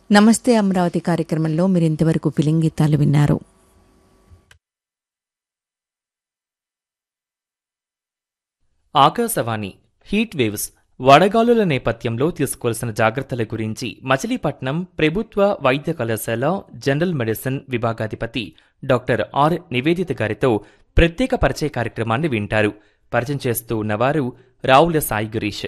నమస్తే అమరావతి కార్యక్రమంలో మీరు ఇంతవరకు ఫిలిం గీతాలు విన్నారు ఆకాశవాణి హీట్ వేవ్స్ వడగాలుల నేపథ్యంలో తీసుకోవాల్సిన జాగ్రత్తల గురించి మచిలీపట్నం ప్రభుత్వ వైద్య కళాశాల జనరల్ మెడిసిన్ విభాగాధిపతి డాక్టర్ ఆర్ నివేదిత గారితో ప్రత్యేక పరిచయ కార్యక్రమాన్ని వింటారు పరిచయం చేస్తూ ఉన్నవారు రావుల సాయి గిరీష్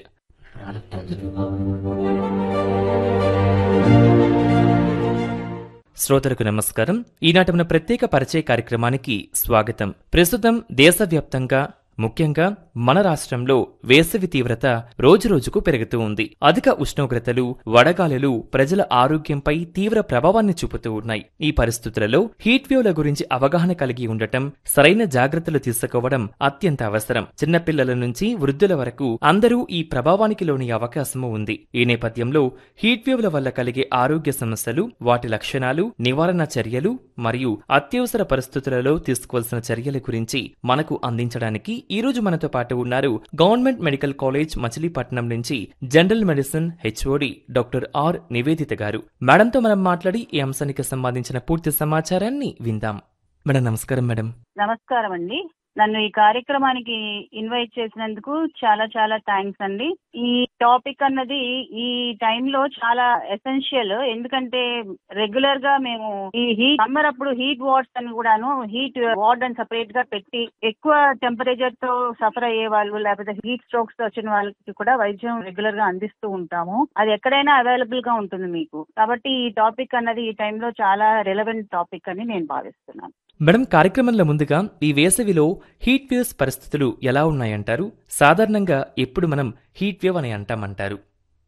శ్రోతలకు నమస్కారం ఈనాటి మన ప్రత్యేక పరిచయ కార్యక్రమానికి స్వాగతం ప్రస్తుతం దేశవ్యాప్తంగా ముఖ్యంగా మన రాష్ట్రంలో వేసవి తీవ్రత రోజురోజుకు పెరుగుతూ ఉంది అధిక ఉష్ణోగ్రతలు వడగాలులు ప్రజల ఆరోగ్యంపై తీవ్ర ప్రభావాన్ని చూపుతూ ఉన్నాయి ఈ పరిస్థితులలో హీట్ వేవ్ల గురించి అవగాహన కలిగి ఉండటం సరైన జాగ్రత్తలు తీసుకోవడం అత్యంత అవసరం చిన్నపిల్లల నుంచి వృద్ధుల వరకు అందరూ ఈ ప్రభావానికి లోని అవకాశము ఉంది ఈ నేపథ్యంలో హీట్ వేవ్ల వల్ల కలిగే ఆరోగ్య సమస్యలు వాటి లక్షణాలు నివారణ చర్యలు మరియు అత్యవసర పరిస్థితులలో తీసుకోవాల్సిన చర్యల గురించి మనకు అందించడానికి ఈ రోజు మనతో పాటు ఉన్నారు గవర్నమెంట్ మెడికల్ కాలేజ్ మచిలీపట్నం నుంచి general medicine HOD doctor R Nivedita garu మేడంతో మనం మాట్లాడి ఈ అంశానికి సంబంధించిన పూర్తి సమాచారాన్ని విందాం మేడం నమస్కారం మేడం నమస్కారం అండి నన్ను ఈ కార్యక్రమానికి ఇన్వైట్ చేసినందుకు చాలా చాలా థ్యాంక్స్ అండి ఈ టాపిక్ అన్నది ఈ టైంలో చాలా ఎసెన్షియల్ ఎందుకంటే రెగ్యులర్ గా మేము ఈ హీట్ సమ్మర్ అప్పుడు హీట్ వార్డ్స్ అని కూడాను హీట్ వార్డ్ అని సపరేట్ గా పెట్టి ఎక్కువ టెంపరేచర్ తో సఫర్ అయ్యే వాళ్ళు లేకపోతే హీట్ స్ట్రోక్స్ తో వచ్చిన వాళ్ళకి కూడా వైద్యం రెగ్యులర్ గా అందిస్తూ ఉంటాము అది ఎక్కడైనా అవైలబుల్ గా ఉంటుంది మీకు కాబట్టి ఈ టాపిక్ అన్నది ఈ టైంలో చాలా రిలవెంట్ టాపిక్ అని నేను భావిస్తున్నాను మేడం కార్యక్రమంలో ముందుగా ఈ వేసవిలో హీట్ వేవ్స్ పరిస్థితులు ఎలా ఉన్నాయంటారు సాధారణంగా ఎప్పుడు మనం హీట్ వేవ్ అని అంటామంటారు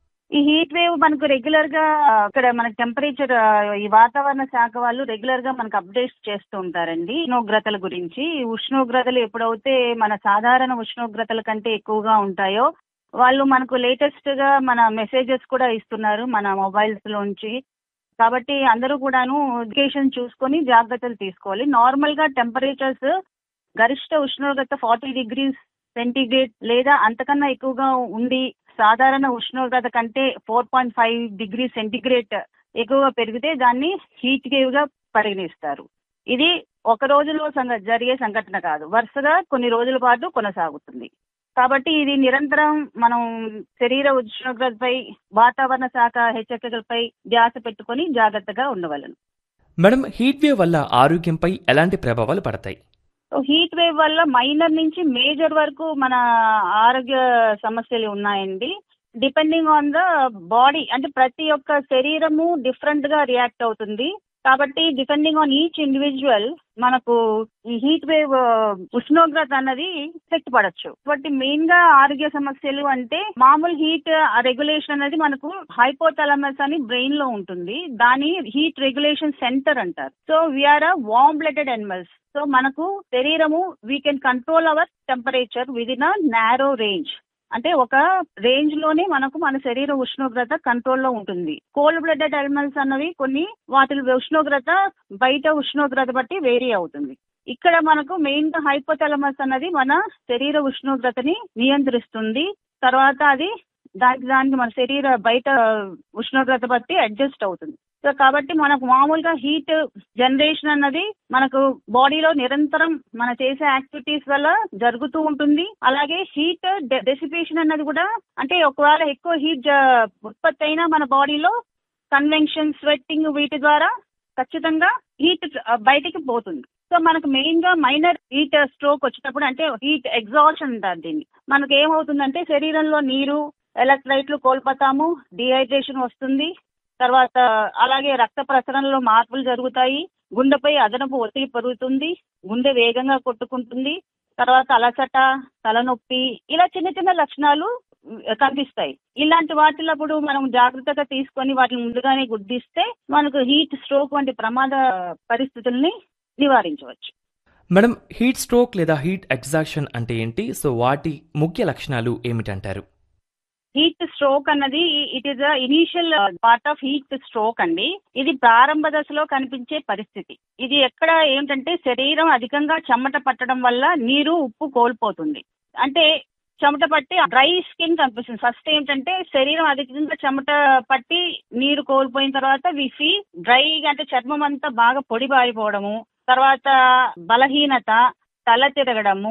ఈ హీట్ వేవ్ మనకు రెగ్యులర్ గా ఇక్కడ మనకి టెంపరేచర్ ఈ వాతావరణ శాఖ వాళ్ళు రెగ్యులర్ గా మనకు అప్డేట్స్ చేస్తూ ఉంటారండి ఉష్ణోగ్రతల గురించి ఈ ఉష్ణోగ్రతలు ఎప్పుడైతే మన సాధారణ ఉష్ణోగ్రతల కంటే ఎక్కువగా ఉంటాయో వాళ్ళు మనకు లేటెస్ట్ గా మన మెసేజెస్ కూడా ఇస్తున్నారు మన మొబైల్స్ లోంచి కాబట్టి అందరూ కూడాను ఎడ్యుకేషన్ చూసుకొని జాగ్రత్తలు తీసుకోవాలి నార్మల్ గా టెంపరేచర్స్ గరిష్ట ఉష్ణోగ్రత ఫార్టీ డిగ్రీస్ సెంటీగ్రేడ్ లేదా అంతకన్నా ఎక్కువగా ఉండి సాధారణ ఉష్ణోగ్రత కంటే four point five degree centigrade ఎక్కువగా పెరిగితే దాన్ని హీట్ వేవ్ గా పరిగణిస్తారు ఇది ఒక రోజులో సంఘ జరిగే సంఘటన కాదు వరుసగా కొన్ని రోజుల పాటు కొనసాగుతుంది కాబట్టి ఇది నిరంతరం మనం శరీర ఉష్ణోగ్రతపై వాతావరణ శాఖ హెచ్చరికలపై ధ్యాస పెట్టుకొని జాగ్రత్తగా ఉండవలను మేడం హీట్ వేవ్ వల్ల ఆరోగ్యంపై ఎలాంటి ప్రభావాలు పడతాయి హీట్ వేవ్ వల్ల మైనర్ నుంచి మేజర్ వరకు మన ఆరోగ్య సమస్యలు ఉన్నాయండి డిపెండింగ్ ఆన్ ద బాడీ అంటే ప్రతి ఒక్క శరీరము డిఫరెంట్ గా రియాక్ట్ అవుతుంది కాబట్టి డిపెండింగ్ ఆన్ ఈచ్ ఇండివిజువల్ మనకు ఈ హీట్ వేవ్ ఉష్ణోగ్రత అన్నది ఎఫెక్ట్ పడచ్చు కాబట్టి మెయిన్ గా ఆరోగ్య సమస్యలు అంటే మామూలు హీట్ రెగ్యులేషన్ అనేది మనకు హైపోథాలమస్ అని బ్రెయిన్ లో ఉంటుంది దాని హీట్ రెగ్యులేషన్ సెంటర్ అంటారు so we are warm blooded animals so మనకు శరీరము we can control our temperature within a narrow range అంటే ఒక రేంజ్ లోనే మనకు మన శరీర ఉష్ణోగ్రత కంట్రోల్లో ఉంటుంది కోల్డ్ బ్లడెడ్ ఎలిమెంట్స్ అన్నవి కొన్ని వాటి ఉష్ణోగ్రత బయట ఉష్ణోగ్రత బట్టి వేరీ అవుతుంది ఇక్కడ మనకు మెయిన్ గా హైపోథాలమస్ అన్నది మన శరీర ఉష్ణోగ్రతని నియంత్రిస్తుంది తర్వాత అది దానికి దానికి మన శరీర బయట ఉష్ణోగ్రత బట్టి అడ్జస్ట్ అవుతుంది సో కాబట్టి మనకు మామూలుగా హీట్ జనరేషన్ అన్నది మనకు బాడీలో నిరంతరం మన చేసే యాక్టివిటీస్ వల్ల జరుగుతూ ఉంటుంది అలాగే హీట్ డెసిపేషన్ అన్నది కూడా అంటే ఒకవేళ ఎక్కువ హీట్ ఉత్పత్తి అయినా మన బాడీలో కన్వెన్షన్ స్వెట్టింగ్ వీటి ద్వారా ఖచ్చితంగా హీట్ బయటికి పోతుంది సో మనకు మెయిన్ గా మైనర్ హీట్ స్ట్రోక్ వచ్చినప్పుడు అంటే హీట్ ఎగ్జాషన్ అంటారు దీన్ని మనకు ఏమవుతుందంటే శరీరంలో నీరు ఎలక్ట్రైట్లు కోల్పోతాము డిహైడ్రేషన్ వస్తుంది తర్వాత అలాగే రక్త ప్రసరణలో మార్పులు జరుగుతాయి గుండెపై అదనపు ఒత్తిడి పెరుగుతుంది గుండె వేగంగా కొట్టుకుంటుంది తర్వాత అలసట తలనొప్పి ఇలా చిన్న చిన్న లక్షణాలు కనిపిస్తాయి ఇలాంటి వాటిలప్పుడు మనం జాగ్రత్తగా తీసుకొని వాటిని ముందుగానే గుర్తిస్తే మనకు హీట్ స్ట్రోక్ వంటి ప్రమాద పరిస్థితుల్ని నివారించవచ్చు మేడం హీట్ స్ట్రోక్ లేదా హీట్ ఎగ్జాక్షన్ అంటే ఏంటి సో వాటి ముఖ్య లక్షణాలు ఏమిటంటారు హీట్ స్ట్రోక్ అన్నది it is initial part of heat stroke అండి ఇది ప్రారంభ దశలో కనిపించే పరిస్థితి ఇది ఎక్కడ ఏంటంటే శరీరం అధికంగా చెమట పట్టడం వల్ల నీరు ఉప్పు కోల్పోతుంది అంటే చెమట పట్టి డ్రై స్కిన్ కనిపిస్తుంది ఫస్ట్ ఏంటంటే శరీరం అధికంగా చెమట పట్టి నీరు కోల్పోయిన తర్వాత వి ఫీల్ డ్రైగా అంటే చర్మం అంతా బాగా పొడిబారిపోవడము తర్వాత బలహీనత తల తిరగడము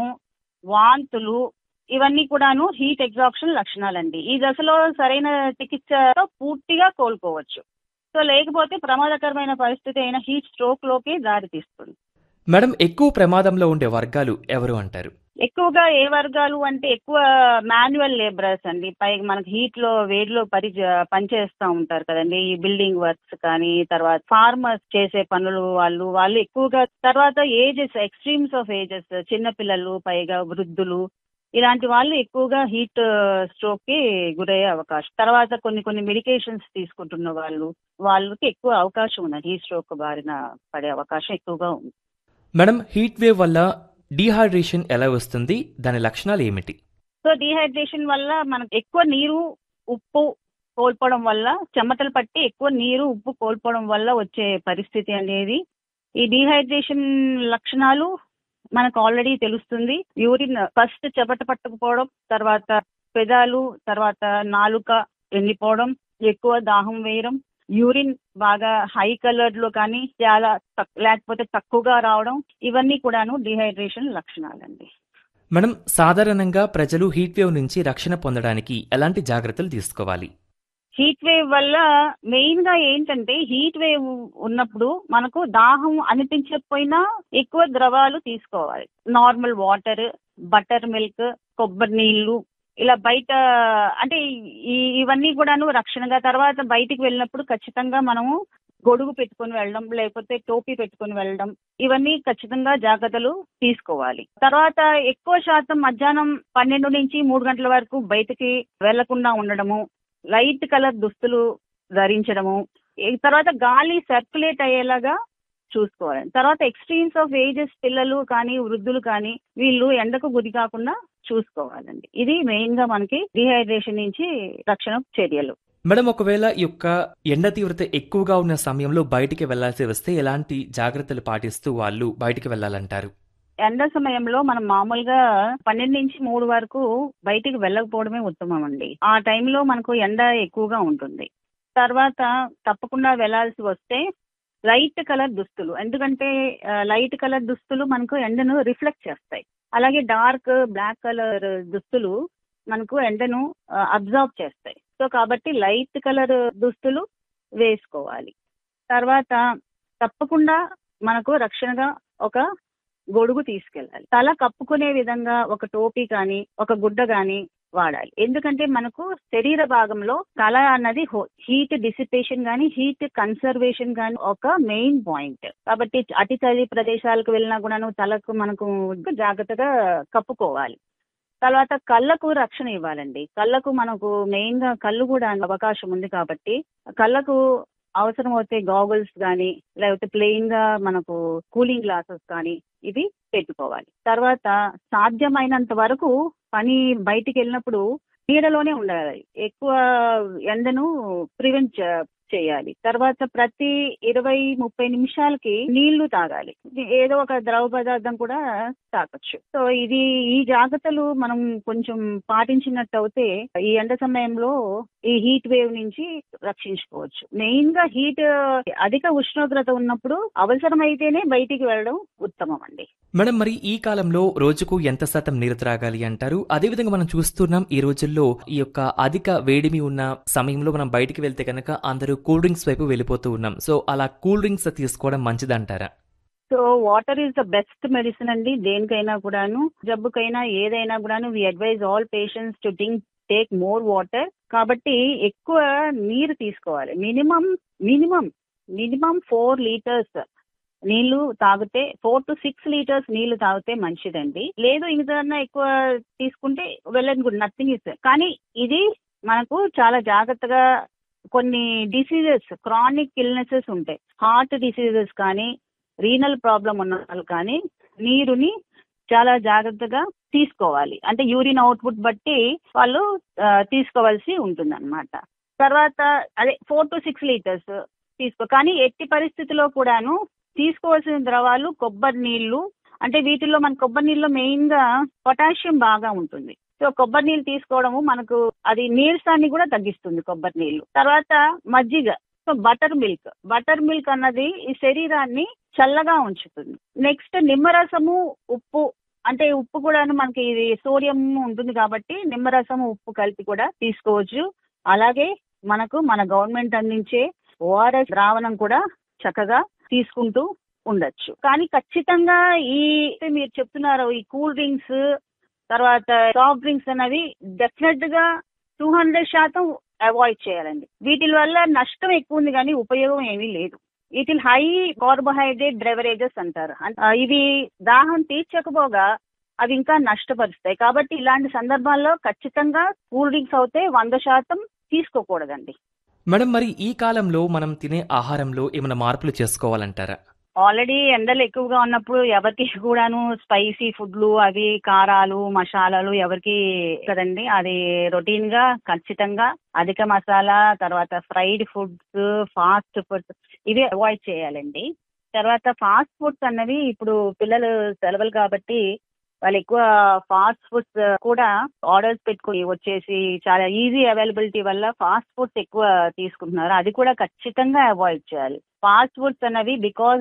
వాంతులు ఇవన్నీ కూడాను హీట్ ఎగ్జాక్షన్ లక్షణాలండి ఈ దశలో సరైన చికిత్సతో పూర్తిగా కోలుకోవచ్చు సో లేకపోతే ప్రమాదకరమైన పరిస్థితి అయిన హీట్ స్ట్రోక్ లోకి దారి తీస్తుంది మేడం ఎక్కువ ప్రమాదంలో ఉండే వర్గాలు ఎవరు అంటారు ఎక్కువగా ఏ వర్గాలు అంటే ఎక్కువ మాన్యువల్ లేబరర్స్ అండి పైగా మనకి హీట్ లో వేడిలో పని పనిచేస్తూ ఉంటారు కదండి ఈ బిల్డింగ్ వర్క్స్ కానీ తర్వాత ఫార్మర్స్ చేసే పనులు వాళ్ళు వాళ్ళు ఎక్కువగా తర్వాత ఏజెస్ ఎక్స్ట్రీమ్స్ ఆఫ్ ఏజెస్ చిన్న పిల్లలు పైగా వృద్ధులు ఇలాంటి వాళ్ళు ఎక్కువగా హీట్ స్ట్రోక్ కి గురయ్యే అవకాశం తర్వాత కొన్ని కొన్ని మెడికేషన్స్ తీసుకుంటున్న వాళ్ళు వాళ్ళకి ఎక్కువ అవకాశం ఉన్నది హీట్ స్ట్రోక్ బారిన పడే అవకాశం ఎక్కువగా ఉంది మేడం హీట్ వేవ్ వల్ల డీహైడ్రేషన్ ఎలా వస్తుంది దాని లక్షణాలు ఏమిటి సో డీహైడ్రేషన్ వల్ల మనకు ఎక్కువ నీరు ఉప్పు కోల్పోవడం వల్ల చెమటలు పట్టి ఎక్కువ నీరు ఉప్పు కోల్పోవడం వల్ల వచ్చే పరిస్థితి అనేది ఈ డీహైడ్రేషన్ లక్షణాలు మనకు ఆల్రెడీ తెలుస్తుంది యూరిన్ ఫస్ట్ చెమట పట్టకపోవడం తర్వాత పెదాలు తర్వాత నాలుక ఎండిపోవడం ఎక్కువ దాహం వేయడం యూరిన్ బాగా హై కలర్డ్ లో కానీ చాలా తక్- లేకపోతే తక్కువగా రావడం ఇవన్నీ కూడాను డీహైడ్రేషన్ లక్షణాలండి మేడం సాధారణంగా ప్రజలు హీట్ వేవ్ నుంచి రక్షణ పొందడానికి ఎలాంటి జాగ్రత్తలు తీసుకోవాలి హీట్ వేవ్ వల్ల మెయిన్ గా ఏంటంటే హీట్ వేవ్ ఉన్నప్పుడు మనకు దాహం అనిపించకపోయినా ఎక్కువ ద్రవాలు తీసుకోవాలి నార్మల్ వాటర్ బటర్ మిల్క్ కొబ్బరి నీళ్లు ఇలా బయట అంటే ఈ ఇవన్నీ కూడాను రక్షణగా తర్వాత బయటికి వెళ్ళినప్పుడు ఖచ్చితంగా మనము గొడుగు పెట్టుకొని వెళ్ళడం లేకపోతే టోపీ పెట్టుకొని వెళ్ళడం ఇవన్నీ ఖచ్చితంగా జాగ్రత్తలు తీసుకోవాలి తర్వాత ఎక్కువ శాతం మధ్యాహ్నం పన్నెండు నుంచి మూడు గంటల వరకు బయటికి వెళ్లకుండా ఉండడము లైట్ కలర్ దుస్తులు ధరించడము ఈ తర్వాత గాలి సర్క్యులేట్ అయ్యేలాగా చూసుకోవాలి తర్వాత ఎక్స్ట్రీమ్స్ ఆఫ్ ఏజెస్ పిల్లలు కానీ వృద్ధులు కానీ వీళ్ళు ఎండకు గురి కాకుండా చూసుకోవాలండి ఇది మెయిన్ గా మనకి డిహైడ్రేషన్ నుంచి రక్షణ చర్యలు మేడం ఒకవేళ ఈ యొక్క ఎండ తీవ్రత ఎక్కువగా ఉన్న సమయంలో బయటికి వెళ్లాల్సి వస్తే ఎలాంటి జాగ్రత్తలు పాటిస్తూ వాళ్ళు బయటికి వెళ్లాలంటారు ఎండ సమయంలో మనం మామూలుగా పన్నెండు నుంచి మూడు వరకు బయటికి వెళ్ళకపోవడమే ఉత్తమం అండి ఆ టైంలో మనకు ఎండ ఎక్కువగా ఉంటుంది తర్వాత తప్పకుండా వెళ్ళాల్సి వస్తే లైట్ కలర్ దుస్తులు ఎందుకంటే లైట్ కలర్ దుస్తులు మనకు ఎండను రిఫ్లెక్ట్ చేస్తాయి అలాగే డార్క్ బ్లాక్ కలర్ దుస్తులు మనకు ఎండను అబ్జర్వ్ చేస్తాయి సో కాబట్టి లైట్ కలర్ దుస్తులు వేసుకోవాలి తర్వాత తప్పకుండా మనకు రక్షణగా ఒక గొడుగు తీసుకెళ్ళాలి తల కప్పుకునే విధంగా ఒక టోపీ కానీ ఒక గుడ్డ కానీ వాడాలి ఎందుకంటే మనకు శరీర భాగంలో తల అన్నది హీట్ డిసిపేషన్ కానీ హీట్ కన్సర్వేషన్ కానీ ఒక మెయిన్ పాయింట్ కాబట్టి అతి చలి ప్రదేశాలకు వెళ్ళినా కూడాను తలకు మనకు జాగ్రత్తగా కప్పుకోవాలి తర్వాత కళ్ళకు రక్షణ ఇవ్వాలండి కళ్ళకు మనకు మెయిన్ గా కళ్ళు కూడా అవకాశం ఉంది కాబట్టి కళ్ళకు అవసరం అవుతే గాగుల్స్ కానీ లేకపోతే ప్లెయిన్ గా మనకు కూలింగ్ గ్లాసెస్ కానీ ఇవి పెట్టుకోవాలి తర్వాత సాధ్యమైనంత వరకు పని బయటికి వెళ్ళినప్పుడు నీడలోనే ఉండాలి ఎక్కువ ఎండను ప్రివెంట్ చేయాలి తర్వాత ప్రతి ఇరవై ముప్పై నిమిషాలకి నీళ్లు తాగాలి ఏదో ఒక ద్రవ పదార్థం కూడా తాగొచ్చు సో ఇది ఈ జాగ్రత్తలు మనం కొంచెం పాటించినట్టు అయితే ఈ ఎండ సమయంలో ఈ హీట్ వేవ్ నుంచి రక్షించుకోవచ్చు మెయిన్ గా హీట్ అధిక ఉష్ణోగ్రత ఉన్నప్పుడు అవసరమైతేనే బయటికి వెళ్ళడం ఉత్తమం అండి మేడం మరి ఈ కాలంలో రోజుకు ఎంత శాతం నీరు త్రాగాలి అంటారు అదేవిధంగా మనం చూస్తున్నాం ఈ రోజుల్లో ఈ యొక్క అధిక వేడిమి ఉన్న సమయంలో మనం బయటికి వెళ్తే కనుక అందరూ కూల్ డ్రింక్స్ వైపు వెళ్ళిపోతూ ఉన్నాం సో అలా కూల్ డ్రింక్స్ తీసుకోవడం మంచిదంటారా so water is the best medicine అండి దేనికైనా కూడాను జబ్బుకైనా ఏదైనా కూడాను we advise all patients to drink take more water కాబట్టి ఎక్కువ నీరు తీసుకోవాలి minimum minimum minimum four litres నీళ్లు తాగితే ఫోర్ టు సిక్స్ లీటర్స్ నీళ్లు తాగితే మంచిదండి లేదు ఇంకన్నా ఎక్కువ తీసుకుంటే వెళ్ళని గుడ్ నథింగ్ ఇస్ కానీ ఇది మనకు చాలా జాగ్రత్తగా కొన్ని డిసీజెస్ క్రానిక్ ఇల్నెసెస్ ఉంటాయి హార్ట్ డిసీజెస్ కానీ రీనల్ ప్రాబ్లం ఉన్న వాళ్ళు కానీ నీరుని చాలా జాగ్రత్తగా తీసుకోవాలి అంటే యూరిన్ అవుట్పుట్ బట్టి వాళ్ళు తీసుకోవాల్సి ఉంటుంది అనమాట తర్వాత అదే ఫోర్ టు సిక్స్ లీటర్స్ తీసుకో కానీ ఎట్టి పరిస్థితిలో కూడాను తీసుకోవాల్సిన ద్రవాలు కొబ్బరి నీళ్లు అంటే వీటిల్లో మన కొబ్బరి నీళ్ళలో మెయిన్ గా పొటాషియం బాగా ఉంటుంది సో కొబ్బరి నీళ్ళు తీసుకోవడము మనకు అది నీరసాన్ని కూడా తగ్గిస్తుంది కొబ్బరి నీళ్ళు తర్వాత మజ్జిగ so buttermilk buttermilk అన్నది ఈ శరీరాన్ని చల్లగా ఉంచుతుంది నెక్స్ట్ నిమ్మరసము ఉప్పు అంటే ఉప్పు కూడా మనకి ఇది సోడియం ఉంటుంది కాబట్టి నిమ్మరసము ఉప్పు కలిపి కూడా తీసుకోవచ్చు అలాగే మనకు మన గవర్నమెంట్ అందించే ఓఆర్ఎస్ ద్రావణం కూడా చక్కగా తీసుకుంటూ ఉండొచ్చు కానీ ఖచ్చితంగా ఈ మీరు చెప్తున్నారు ఈ కూల్ డ్రింక్స్ తర్వాత సాఫ్ట్ డ్రింక్స్ అనేవి డెఫినెట్ గా టూ హండ్రెడ్ శాతం అవాయిడ్ చేయాలండి వీటి వల్ల నష్టం ఎక్కువ ఉంది కానీ ఉపయోగం ఏమీ లేదు వీటి హై కార్బోహైడ్రేట్ బ్రెవరేజెస్ అంటారు అన్- ఆ, ఇవి దాహం తీర్చకపోగా అవి ఇంకా నష్టపరుస్తాయి కాబట్టి ఇలాంటి సందర్భాల్లో ఖచ్చితంగా కూల్ డ్రింక్స్ అయితే వంద శాతం తీసుకోకూడదండి మేడం మరి ఈ కాలంలో మనం తినే ఆహారంలో ఏమైనా మార్పులు చేసుకోవాలంటారా ఆల్రెడీ ఎండలు ఎక్కువగా ఉన్నప్పుడు ఎవరికి కూడాను స్పైసీ ఫుడ్లు అవి కారాలు మసాలాలు ఎవరికి కదండి అది రొటీన్ గా ఖచ్చితంగా అధిక మసాలా తర్వాత ఫ్రైడ్ ఫుడ్స్ ఫాస్ట్ ఫుడ్స్ ఇవి అవాయిడ్ చేయాలండి తర్వాత ఫాస్ట్ ఫుడ్స్ అన్నవి ఇప్పుడు పిల్లలు సెలవులు కాబట్టి వాళ్ళు ఎక్కువ ఫాస్ట్ ఫుడ్స్ కూడా ఆర్డర్స్ పెట్టుకుని వచ్చేసి చాలా ఈజీ అవైలబిలిటీ వల్ల ఫాస్ట్ ఫుడ్స్ ఎక్కువ తీసుకుంటున్నారు అది కూడా ఖచ్చితంగా అవాయిడ్ చేయాలి ఫాస్ట్ ఫుడ్స్ అనేవి బికాజ్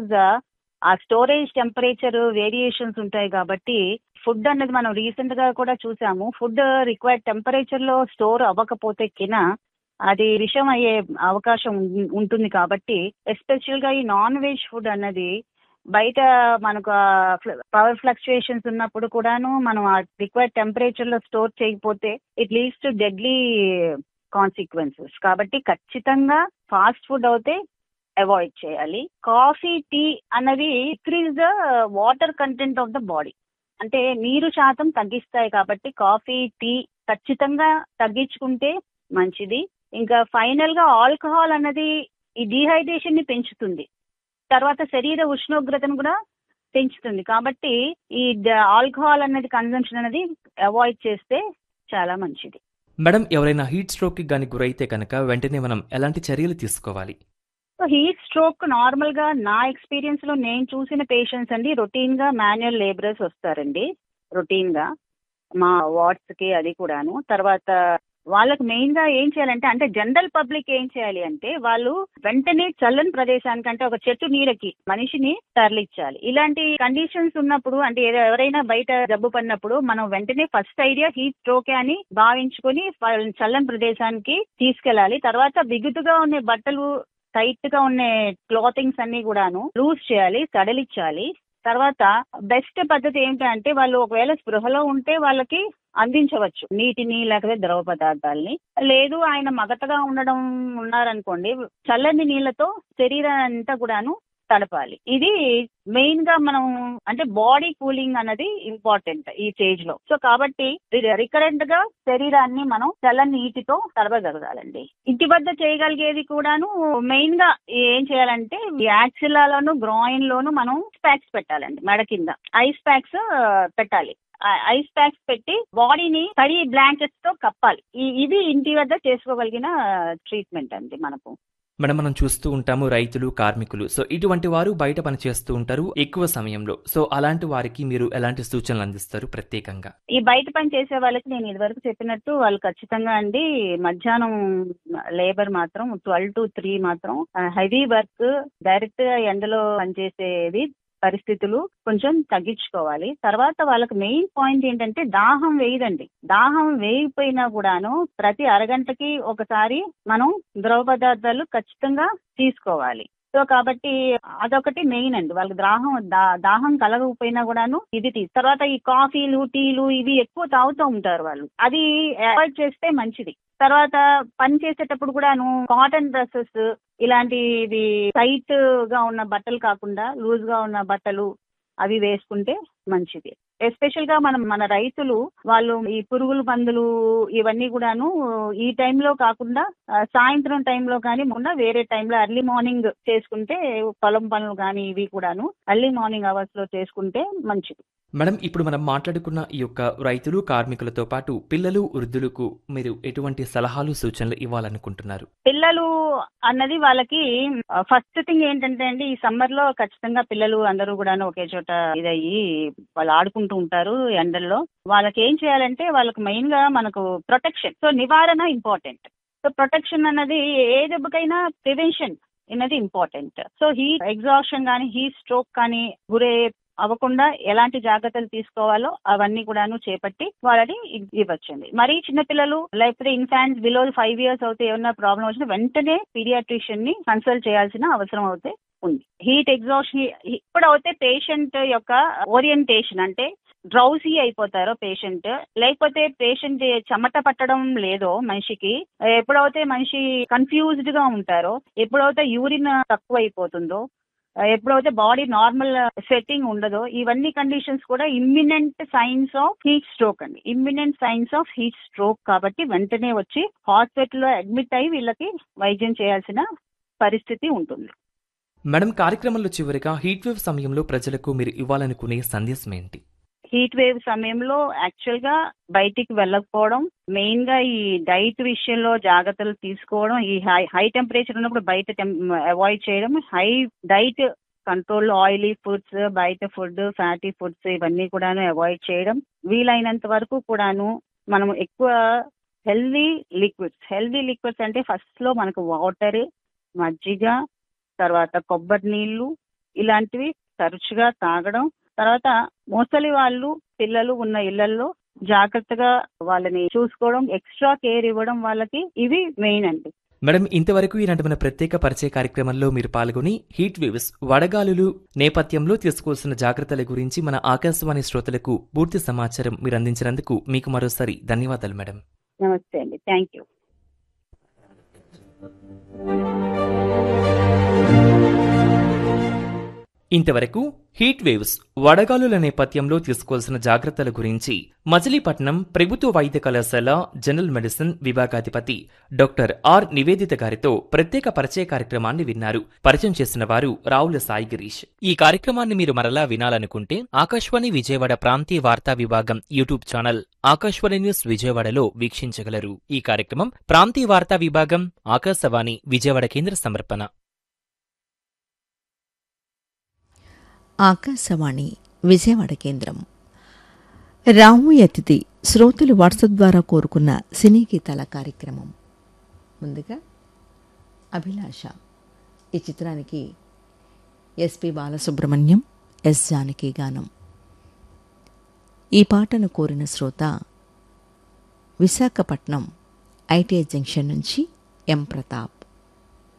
ఆ స్టోరేజ్ టెంపరేచర్ వేరియేషన్స్ ఉంటాయి కాబట్టి ఫుడ్ అనేది మనం రీసెంట్ గా కూడా చూసాము ఫుడ్ రిక్వైర్డ్ టెంపరేచర్ లో స్టోర్ అవ్వకపోతే కిన అది విషం అయ్యే అవకాశం ఉం- ఉంటుంది కాబట్టి ఎస్పెషల్ గా ఈ నాన్ వెజ్ ఫుడ్ అన్నది బయట మనకు పవర్ ఫ్లక్చుయేషన్స్ ఉన్నప్పుడు కూడాను మనం ఆ రిక్వైర్డ్ టెంపరేచర్ లో స్టోర్ చేయకపోతే it leads to deadly consequences కాబట్టి ఖచ్చితంగా ఫాస్ట్ ఫుడ్ అయితే అవాయిడ్ చేయాలి కాఫీ టీ అన్నవి increase the water content of the body అంటే నీరు శాతం తగ్గిస్తాయి కాబట్టి కాఫీ టీ ఖచ్చితంగా తగ్గించుకుంటే మంచిది ఇంకా ఫైనల్ గా ఆల్కహాల్ అన్నది ఈ డీహైడ్రేషన్ ని పెంచుతుంది తర్వాత శరీర ఉష్ణోగ్రతను కూడా పెంచుతుంది కాబట్టి ఈ ఆల్కహాల్ అనేది కన్జంప్షన్ అనేది అవాయిడ్ చేస్తే చాలా మంచిది మేడం ఎవరైనా హీట్ స్ట్రోక్ కి గాని గురైతే కనుక వెంటనే మనం ఎలాంటి చర్యలు తీసుకోవాలి సో హీట్ స్ట్రోక్ నార్మల్ గా నా ఎక్స్పీరియన్స్ లో నేను చూసిన పేషెంట్స్ అండి రొటీన్ గా మాన్యువల్ లేబరర్స్ వస్తారండి రొటీన్ గా మా వార్డ్స్ కి అది కూడాను తర్వాత వాళ్ళకి మెయిన్ గా ఏం చేయాలంటే అంటే జనరల్ పబ్లిక్ ఏం చేయాలి అంటే వాళ్ళు వెంటనే చల్లని ప్రదేశానికంటే ఒక చెట్టు నీడకి మనిషిని తరలించాలి ఇలాంటి కండిషన్స్ ఉన్నప్పుడు అంటే ఏదో ఎవరైనా బయట జబ్బు పడినప్పుడు మనం వెంటనే ఫస్ట్ ఐడియా హీట్ స్ట్రోకే అని భావించుకొని వాళ్ళని చల్లని ప్రదేశానికి తీసుకెళ్ళాలి తర్వాత బిగుతుగా ఉన్న బట్టలు టైట్ గా ఉన్న క్లాతింగ్స్ అన్ని కూడాను లూజ్ చేయాలి సడలిచ్చాలి తర్వాత బెస్ట్ పద్ధతి ఏంటంటే వాళ్ళు ఒకవేళ స్పృహలో ఉంటే వాళ్ళకి అందించవచ్చు నీటిని లేకపోతే ద్రవ పదార్థాలని లేదు ఆయన మగతగా ఉండడం ఉన్నారనుకోండి చల్లని నీళ్లతో శరీరాన్ని అంతా కూడాను తడపాలి ఇది మెయిన్ గా మనం అంటే బాడీ కూలింగ్ అనేది ఇంపార్టెంట్ ఈ స్టేజ్ లో సో కాబట్టి రికరెంట్ గా శరీరాన్ని మనం చల్లని నీటితో తడపగలగాలండి ఇంటి వద్ద చేయగలిగేది కూడాను మెయిన్ గా ఏం చేయాలంటే ఈ యాక్సిలాలోను గ్రాయిన్ లోను మనం ప్యాక్స్ పెట్టాలండి మెడ కింద ఐస్ ప్యాక్స్ పెట్టాలి ఐస్ ప్యాక్స్ పెట్టి బాడీని తడి బ్లాంకెట్స్ తో కప్పాలి ఈ- ఇది ఇంటి వద్ద చేసుకోగలిగిన ట్రీట్మెంట్ అండి మనకు మేడం మనం చూస్తూ ఉంటాము రైతులు కార్మికులు సో ఇటువంటి వారు బయట పని చేస్తూ ఉంటారు ఎక్కువ సమయంలో సో అలాంటి వారికి మీరు ఎలాంటి సూచనలు అందిస్తారు ప్రత్యేకంగా ఈ బయట పని చేసే వాళ్ళకి నేను ఇదివరకు చెప్పినట్టు వాళ్ళు ఖచ్చితంగా అండి మధ్యాహ్నం లేబర్ మాత్రం ట్వెల్వ్ టు త్రీ మాత్రం హెవీ వర్క్ డైరెక్ట్ గా ఎండలో పనిచేసేది పరిస్థితులు కొంచెం తగ్గించుకోవాలి తర్వాత వాళ్ళకి మెయిన్ పాయింట్ ఏంటంటే దాహం వేయదండి దాహం వేయకపోయినా కూడాను ప్రతి అరగంటకి ఒకసారి మనం ద్రవ పదార్థాలు ఖచ్చితంగా తీసుకోవాలి సో కాబట్టి అదొకటి మెయిన్ అండి వాళ్ళకి దాహం దా- దాహం కలగకపోయినా కూడాను ఇది తీ తర్వాత ఈ కాఫీలు టీలు ఇవి ఎక్కువ తాగుతూ ఉంటారు వాళ్ళు అది అవాయిడ్ చేస్తే మంచిది తర్వాత పని చేసేటప్పుడు కూడాను కాటన్ డ్రెస్సెస్ ఇలాంటివి టైట్ గా ఉన్న బట్టలు కాకుండా లూజ్ గా ఉన్న బట్టలు అవి వేసుకుంటే మంచిది ఎస్పెషల్ గా మనం మన రైతులు వాళ్ళు ఈ పురుగుల మందులు ఇవన్నీ కూడాను ఈ టైంలో కాకుండా ఆ, సాయంత్రం టైంలో కానీ మొన్న వేరే టైంలో ఎర్లీ మార్నింగ్ చేసుకుంటే పొలం పనులు కానీ ఇవి కూడాను ఎర్లీ మార్నింగ్ అవర్స్ లో చేసుకుంటే మంచిది మేడం ఇప్పుడు మనం మాట్లాడుకున్న ఈ యొక్క రైతులు కార్మికులతో పాటు పిల్లలు వృద్ధులకు మీరు ఎటువంటి సలహాలు సూచనలు ఇవ్వాలనుకుంటున్నారు పిల్లలు అన్నది వాళ్ళకి ఫస్ట్ థింగ్ ఏంటంటే అండి ఈ సమ్మర్ లో ఖచ్చితంగా పిల్లలు అందరూ కూడా ఒకే చోట ఇదయ్యి వాళ్ళు ఆడుకుంటూ ఉంటారు ఎండల్లో వాళ్ళకి ఏం చేయాలంటే వాళ్ళకి మెయిన్ గా మనకు ప్రొటెక్షన్ సో నివారణ ఇంపార్టెంట్ సో ప్రొటెక్షన్ అన్నది ఏ దెబ్బకైనా ప్రివెన్షన్ అనేది ఇంపార్టెంట్ సో హీట్ ఎగ్జాషన్ కానీ హీట్ స్ట్రోక్ కానీ గురే అవ్వకుండా ఎలాంటి జాగ్రత్తలు తీసుకోవాలో అవన్నీ కూడాను చేపట్టి వాళ్ళని ఇ- ఇవ్వచ్చండి మరి చిన్నపిల్లలు లేకపోతే ఇన్ఫాంట్స్ బిలో ఫైవ్ ఇయర్స్ అవుతే ఏమన్నా ప్రాబ్లం వచ్చినా వెంటనే పీడియాట్రిషియన్ ని కన్సల్ట్ చేయాల్సిన అవసరం అవుతే ఉంది హీట్ ఎగ్జాషన్ ఇప్పుడు అయితే పేషెంట్ యొక్క ఓరియంటేషన్ అంటే డ్రౌసీ అయిపోతారో పేషెంట్ లేకపోతే పేషెంట్ చెమట పట్టడం లేదో మనిషికి ఎప్పుడైతే మనిషి కన్ఫ్యూజ్డ్ గా ఉంటారో ఎప్పుడైతే యూరిన్ తక్కువ అయిపోతుందో ఎప్పుడైతే బాడీ నార్మల్ సెట్టింగ్ ఉండదో ఇవన్నీ కండిషన్స్ కూడా imminent signs of heat stroke అండి imminent signs of heat stroke కాబట్టి వెంటనే వచ్చి హాస్పిటల్లో అడ్మిట్ అయ్యి వీళ్ళకి వైద్యం చేయాల్సిన పరిస్థితి ఉంటుంది మేడం కార్యక్రమంలో చివరిగా హీట్ వేవ్ సమయంలో ప్రజలకు మీరు ఇవ్వాలనుకునే సందేశం ఏంటి హీట్ వేవ్ సమయంలో యాక్చువల్ గా బయటికి వెళ్ళకపోవడం మెయిన్ గా ఈ డైట్ విషయంలో జాగ్రత్తలు తీసుకోవడం ఈ హై హై టెంపరేచర్ ఉన్నప్పుడు బయట అవాయిడ్ చేయడం high diet control oily foods బయట ఫుడ్ ఫ్యాటీ ఫుడ్స్ ఇవన్నీ కూడాను అవాయిడ్ చేయడం వీలైనంత వరకు కూడాను మనం ఎక్కువ హెల్దీ లిక్విడ్స్ హెల్దీ లిక్విడ్స్ అంటే ఫస్ట్ లో మనకు వాటర్ మజ్జిగ తర్వాత కొబ్బరి నీళ్లు ఇలాంటివి తరచుగా తాగడం తర్వాత ముసలి వాళ్ళు పిల్లలు ఉన్న ఇళ్లలో జాగ్రత్తగా వాళ్ళని చూసుకోవడం ఎక్స్ట్రా కేర్ ఇవ్వడం వాళ్ళకి ఇవి మెయిన్ అండి మేడం ఇంతవరకు ఈనాటి మన ప్రత్యేక పరిచయ కార్యక్రమంలో మీరు పాల్గొని హీట్ వేవ్స్ వడగాలులు నేపథ్యంలో తీసుకోవాల్సిన జాగ్రత్తల గురించి మన ఆకాశవాణి శ్రోతలకు పూర్తి సమాచారం మీరు అందించినందుకు మీకు మరోసారి ధన్యవాదాలు మేడం నమస్తే అండి థ్యాంక్ యూ ఇంతవరకు హీట్ వేవ్స్ వడగాలుల నేపథ్యంలో తీసుకోవాల్సిన జాగ్రత్తల గురించి మచిలీపట్నం ప్రభుత్వ వైద్య కళాశాల జనరల్ మెడిసిన్ విభాగాధిపతి డాక్టర్ ఆర్ నివేదిత గారితో ప్రత్యేక పరిచయ కార్యక్రమాన్ని విన్నారు పరిచయం చేసిన వారు రావుల సాయి గిరీష్ ఈ కార్యక్రమాన్ని మీరు మరలా వినాలనుకుంటే ఆకాశవాణి విజయవాడ ప్రాంతీయ వార్తా విభాగం యూట్యూబ్ ఛానల్ ఆకాశవాణి న్యూస్ విజయవాడలో వీక్షించగలరు ఈ కార్యక్రమం ప్రాంతీయ వార్తా విభాగం ఆకాశవాణి విజయవాడ కేంద్ర సమర్పణ ఆకాశవాణి విజయవాడ కేంద్రం రాము అతిథి శ్రోతలు వాట్సాప్ ద్వారా కోరుకున్న సినీ గీతాల కార్యక్రమం ముందుగా అభిలాష ఈ చిత్రానికి ఎస్పి బాలసుబ్రహ్మణ్యం ఎస్ జానకి గానం ఈ పాటను కోరిన శ్రోత విశాఖపట్నం ఐటీఐ జంక్షన్ నుంచి ఎం ప్రతాప్